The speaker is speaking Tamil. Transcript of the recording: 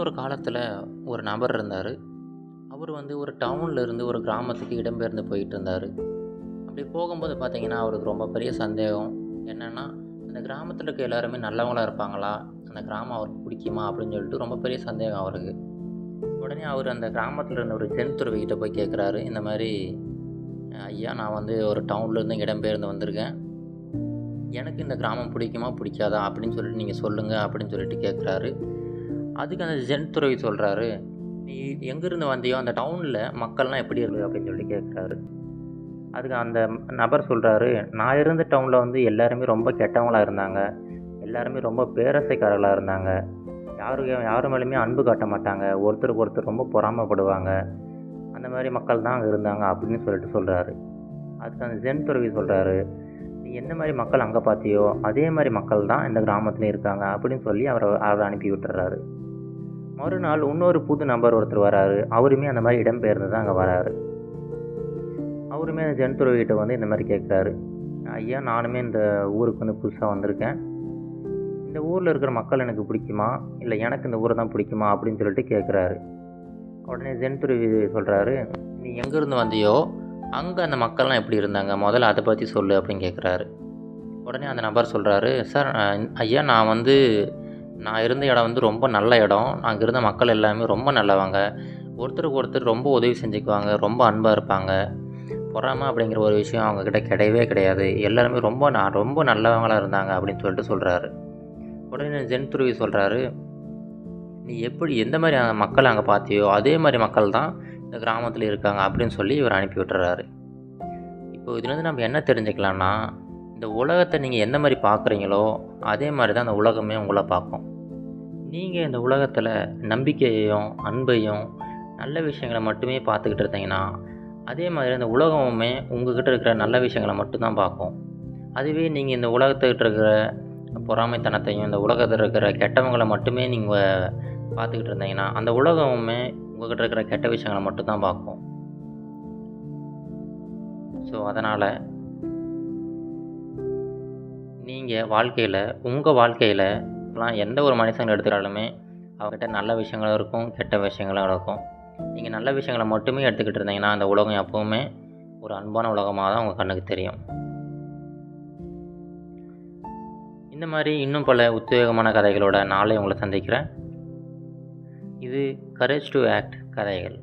ஒரு காலத்தில் ஒரு நபர் இருந்தார் அவர் வந்து ஒரு டவுன்ல இருந்து ஒரு கிராமத்துக்கு இடம்பெயர்ந்து போயிட்டு இருந்தார் அப்படி போகும்போது பார்த்தீங்கன்னா அவருக்கு ரொம்ப பெரிய சந்தேகம் என்னென்னா அந்த கிராமத்தில் இருக்க எல்லாருமே நல்லவங்களா இருப்பாங்களா அந்த கிராமம் அவருக்கு பிடிக்குமா அப்படின்னு சொல்லிட்டு ரொம்ப பெரிய சந்தேகம் அவருக்கு உடனே அவர் அந்த கிராமத்தில் இருந்த ஒரு ஜென் துறவிக்கிட்ட போய் கேட்குறாரு இந்த மாதிரி ஐயா நான் வந்து ஒரு டவுன்லேருந்து இடம்பெயர்ந்து வந்திருக்கேன் எனக்கு இந்த கிராமம் பிடிக்குமா பிடிக்காதா அப்படின்னு சொல்லிட்டு நீங்கள் சொல்லுங்கள் அப்படின்னு சொல்லிட்டு கேட்குறாரு அதுக்கு அந்த ஜென் துறவி சொல்கிறாரு நீ எங்கேருந்து வந்தியோ அந்த டவுனில் மக்கள்லாம் எப்படி இருக்குது அப்படின்னு சொல்லிட்டு கேட்குறாரு அதுக்கு அந்த நபர் சொல்கிறாரு நான் இருந்த டவுனில் வந்து எல்லாருமே ரொம்ப கெட்டவங்களாக இருந்தாங்க எல்லாருமே ரொம்ப பேரசைக்காரர்களாக இருந்தாங்க யாரு யாரு மேலேயுமே அன்பு காட்ட மாட்டாங்க ஒருத்தருக்கு ஒருத்தர் ரொம்ப பொறாமப்படுவாங்க அந்த மாதிரி மக்கள் தான் அங்கே இருந்தாங்க அப்படின்னு சொல்லிட்டு சொல்கிறாரு அதுக்கு அந்த ஜென் துறவி சொல்கிறாரு நீ எந்த மாதிரி மக்கள் அங்கே பார்த்தியோ அதே மாதிரி மக்கள் தான் இந்த கிராமத்துலேயும் இருக்காங்க அப்படின்னு சொல்லி அவரை அவரை அனுப்பி விட்டுறாரு மறுநாள் இன்னொரு புது நபர் ஒருத்தர் வராரு அவருமே அந்த மாதிரி இடம்பெயர்ந்து தான் அங்கே வராரு அவருமே அந்த ஜென் துறவிகிட்ட வந்து இந்த மாதிரி கேட்குறாரு ஐயா நானுமே இந்த ஊருக்கு வந்து புதுசாக வந்திருக்கேன் இந்த ஊரில் இருக்கிற மக்கள் எனக்கு பிடிக்குமா இல்லை எனக்கு இந்த ஊரை தான் பிடிக்குமா அப்படின்னு சொல்லிட்டு கேட்குறாரு உடனே ஜென் துறவி சொல்கிறாரு நீ எங்கேருந்து வந்தியோ அங்கே அந்த மக்கள்லாம் எப்படி இருந்தாங்க முதல்ல அதை பற்றி சொல்லு அப்படின்னு கேட்குறாரு உடனே அந்த நபர் சொல்கிறாரு சார் ஐயா நான் வந்து நான் இருந்த இடம் வந்து ரொம்ப நல்ல இடம் அங்கே இருந்த மக்கள் எல்லாமே ரொம்ப நல்லவங்க ஒருத்தருக்கு ஒருத்தர் ரொம்ப உதவி செஞ்சுக்குவாங்க ரொம்ப அன்பாக இருப்பாங்க பொறாமை அப்படிங்கிற ஒரு விஷயம் அவங்கக்கிட்ட கிடையவே கிடையாது எல்லாருமே ரொம்ப நான் ரொம்ப நல்லவங்களாக இருந்தாங்க அப்படின்னு சொல்லிட்டு சொல்கிறாரு உடனே ஜென் துருவி சொல்கிறாரு நீ எப்படி எந்த மாதிரி அந்த மக்கள் அங்கே பார்த்தியோ அதே மாதிரி மக்கள் தான் இந்த கிராமத்தில் இருக்காங்க அப்படின்னு சொல்லி இவர் அனுப்பி விட்டுறாரு இப்போ இதுலேருந்து நம்ம என்ன தெரிஞ்சுக்கலாம்னா இந்த உலகத்தை நீங்கள் எந்த மாதிரி பார்க்குறீங்களோ அதே மாதிரி தான் அந்த உலகமே உங்களை பார்க்கும் நீங்கள் இந்த உலகத்தில் நம்பிக்கையையும் அன்பையும் நல்ல விஷயங்களை மட்டுமே பார்த்துக்கிட்டு இருந்தீங்கன்னா அதே மாதிரி அந்த உலகமுமே உங்ககிட்ட இருக்கிற நல்ல விஷயங்களை மட்டும்தான் பார்க்கும் அதுவே நீங்கள் இந்த உலகத்துக்கிட்ட இருக்கிற பொறாமைத்தனத்தையும் இந்த உலகத்தில் இருக்கிற கெட்டவங்களை மட்டுமே நீங்கள் பார்த்துக்கிட்டு இருந்தீங்கன்னா அந்த உலகமுமே உங்ககிட்ட இருக்கிற கெட்ட விஷயங்களை மட்டும்தான் பார்க்கும் ஸோ அதனால் நீங்கள் வாழ்க்கையில் உங்கள் வாழ்க்கையில் எந்த ஒரு மனுஷங்களை எடுத்துக்கிட்டாலுமே அவங்ககிட்ட நல்ல விஷயங்களும் இருக்கும் கெட்ட விஷயங்களும் இருக்கும் நீங்கள் நல்ல விஷயங்களை மட்டுமே எடுத்துக்கிட்டு இருந்தீங்கன்னா அந்த உலகம் எப்போவுமே ஒரு அன்பான உலகமாக தான் உங்கள் கண்ணுக்கு தெரியும் இந்த மாதிரி இன்னும் பல உத்வேகமான கதைகளோட நாளை உங்களை சந்திக்கிறேன் இது கரேஜ் டு ஆக்ட் கதைகள்